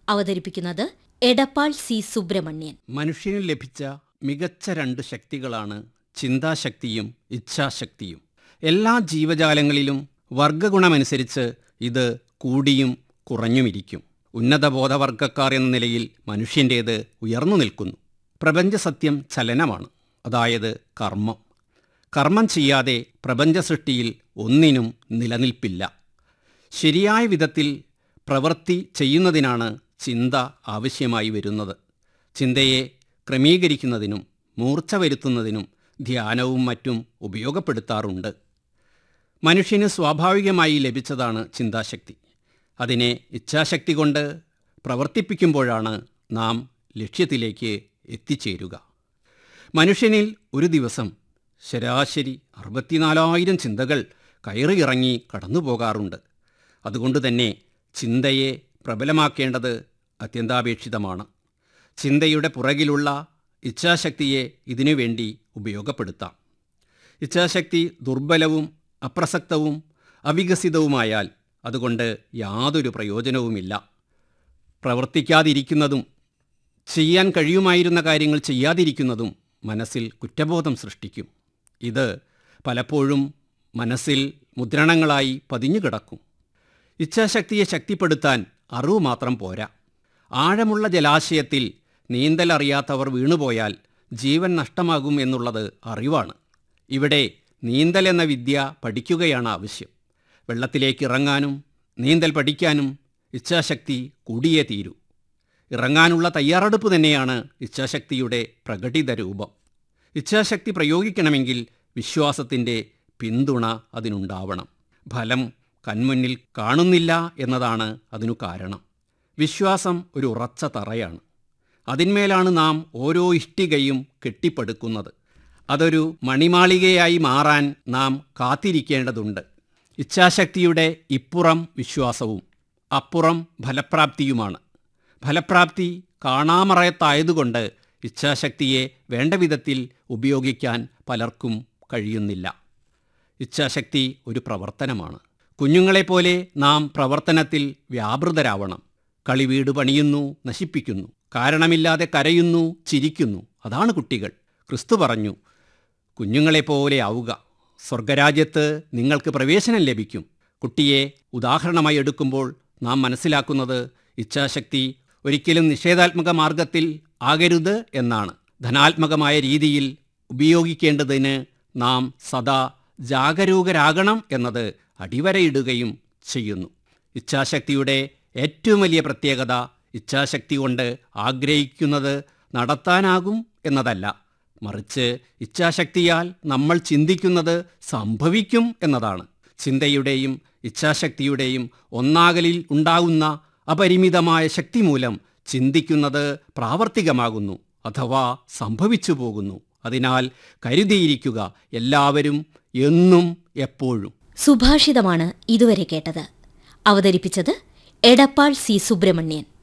അവതരിപ്പിക്കുന്നത് എടപ്പാൾ സി സുബ്രഹ്മണ്യൻ മനുഷ്യന് ലഭിച്ച മികച്ച രണ്ട് ശക്തികളാണ് ചിന്താശക്തിയും ഇച്ഛാശക്തിയും എല്ലാ ജീവജാലങ്ങളിലും വർഗഗുണമനുസരിച്ച് ഇത് കൂടിയും കുറഞ്ഞുമിരിക്കും ഉന്നതബോധവർഗക്കാർ എന്ന നിലയിൽ മനുഷ്യൻ്റേത് ഉയർന്നു നിൽക്കുന്നു പ്രപഞ്ചസത്യം ചലനമാണ് അതായത് കർമ്മം കർമ്മം ചെയ്യാതെ പ്രപഞ്ച സൃഷ്ടിയിൽ ഒന്നിനും നിലനിൽപ്പില്ല ശരിയായ വിധത്തിൽ പ്രവൃത്തി ചെയ്യുന്നതിനാണ് ചിന്ത ആവശ്യമായി വരുന്നത് ചിന്തയെ ക്രമീകരിക്കുന്നതിനും മൂർച്ച വരുത്തുന്നതിനും ധ്യാനവും മറ്റും ഉപയോഗപ്പെടുത്താറുണ്ട് മനുഷ്യന് സ്വാഭാവികമായി ലഭിച്ചതാണ് ചിന്താശക്തി അതിനെ ഇച്ഛാശക്തി കൊണ്ട് പ്രവർത്തിപ്പിക്കുമ്പോഴാണ് നാം ലക്ഷ്യത്തിലേക്ക് എത്തിച്ചേരുക മനുഷ്യനിൽ ഒരു ദിവസം ശരാശരി അറുപത്തിനാലായിരം ചിന്തകൾ കയറിയിറങ്ങി കടന്നു പോകാറുണ്ട് അതുകൊണ്ട് തന്നെ ചിന്തയെ പ്രബലമാക്കേണ്ടത് അത്യന്താപേക്ഷിതമാണ് ചിന്തയുടെ പുറകിലുള്ള ഇച്ഛാശക്തിയെ ഇതിനുവേണ്ടി ഉപയോഗപ്പെടുത്താം ഇച്ഛാശക്തി ദുർബലവും അപ്രസക്തവും അവികസിതവുമായാൽ അതുകൊണ്ട് യാതൊരു പ്രയോജനവുമില്ല പ്രവർത്തിക്കാതിരിക്കുന്നതും ചെയ്യാൻ കഴിയുമായിരുന്ന കാര്യങ്ങൾ ചെയ്യാതിരിക്കുന്നതും മനസ്സിൽ കുറ്റബോധം സൃഷ്ടിക്കും ഇത് പലപ്പോഴും മനസ്സിൽ മുദ്രണങ്ങളായി പതിഞ്ഞു കിടക്കും ഇച്ഛാശക്തിയെ ശക്തിപ്പെടുത്താൻ അറിവ് മാത്രം പോരാ ആഴമുള്ള ജലാശയത്തിൽ നീന്തൽ അറിയാത്തവർ വീണുപോയാൽ ജീവൻ നഷ്ടമാകും എന്നുള്ളത് അറിവാണ് ഇവിടെ നീന്തൽ എന്ന വിദ്യ പഠിക്കുകയാണ് ആവശ്യം വെള്ളത്തിലേക്ക് ഇറങ്ങാനും നീന്തൽ പഠിക്കാനും ഇച്ഛാശക്തി കൂടിയേ തീരൂ ഇറങ്ങാനുള്ള തയ്യാറെടുപ്പ് തന്നെയാണ് ഇച്ഛാശക്തിയുടെ പ്രകടിത രൂപം ഇച്ഛാശക്തി പ്രയോഗിക്കണമെങ്കിൽ വിശ്വാസത്തിൻ്റെ പിന്തുണ അതിനുണ്ടാവണം ഫലം കൺമുന്നിൽ കാണുന്നില്ല എന്നതാണ് അതിനു കാരണം വിശ്വാസം ഒരു ഉറച്ച തറയാണ് അതിന്മേലാണ് നാം ഓരോ ഇഷ്ടികയും കെട്ടിപ്പടുക്കുന്നത് അതൊരു മണിമാളികയായി മാറാൻ നാം കാത്തിരിക്കേണ്ടതുണ്ട് ഇച്ഛാശക്തിയുടെ ഇപ്പുറം വിശ്വാസവും അപ്പുറം ഫലപ്രാപ്തിയുമാണ് ഫലപ്രാപ്തി കാണാമറയത്തായതുകൊണ്ട് ഇച്ഛാശക്തിയെ വേണ്ട വിധത്തിൽ ഉപയോഗിക്കാൻ പലർക്കും കഴിയുന്നില്ല ഇച്ഛാശക്തി ഒരു പ്രവർത്തനമാണ് കുഞ്ഞുങ്ങളെപ്പോലെ നാം പ്രവർത്തനത്തിൽ വ്യാപൃതരാവണം കളി വീട് പണിയുന്നു നശിപ്പിക്കുന്നു കാരണമില്ലാതെ കരയുന്നു ചിരിക്കുന്നു അതാണ് കുട്ടികൾ ക്രിസ്തു പറഞ്ഞു കുഞ്ഞുങ്ങളെപ്പോലെ ആവുക സ്വർഗരാജ്യത്ത് നിങ്ങൾക്ക് പ്രവേശനം ലഭിക്കും കുട്ടിയെ ഉദാഹരണമായി എടുക്കുമ്പോൾ നാം മനസ്സിലാക്കുന്നത് ഇച്ഛാശക്തി ഒരിക്കലും നിഷേധാത്മക മാർഗത്തിൽ ആകരുത് എന്നാണ് ധനാത്മകമായ രീതിയിൽ ഉപയോഗിക്കേണ്ടതിന് നാം സദാ ജാഗരൂകരാകണം എന്നത് അടിവരയിടുകയും ചെയ്യുന്നു ഇച്ഛാശക്തിയുടെ ഏറ്റവും വലിയ പ്രത്യേകത ഇച്ഛാശക്തി കൊണ്ട് ആഗ്രഹിക്കുന്നത് നടത്താനാകും എന്നതല്ല മറിച്ച് ഇച്ഛാശക്തിയാൽ നമ്മൾ ചിന്തിക്കുന്നത് സംഭവിക്കും എന്നതാണ് ചിന്തയുടെയും ഇച്ഛാശക്തിയുടെയും ഒന്നാകലിൽ ഉണ്ടാകുന്ന അപരിമിതമായ ശക്തി മൂലം ചിന്തിക്കുന്നത് പ്രാവർത്തികമാകുന്നു അഥവാ സംഭവിച്ചു പോകുന്നു അതിനാൽ കരുതിയിരിക്കുക എല്ലാവരും എന്നും എപ്പോഴും സുഭാഷിതമാണ് ഇതുവരെ കേട്ടത് അവതരിപ്പിച്ചത് എടപ്പാൾ സി സുബ്രഹ്മണ്യൻ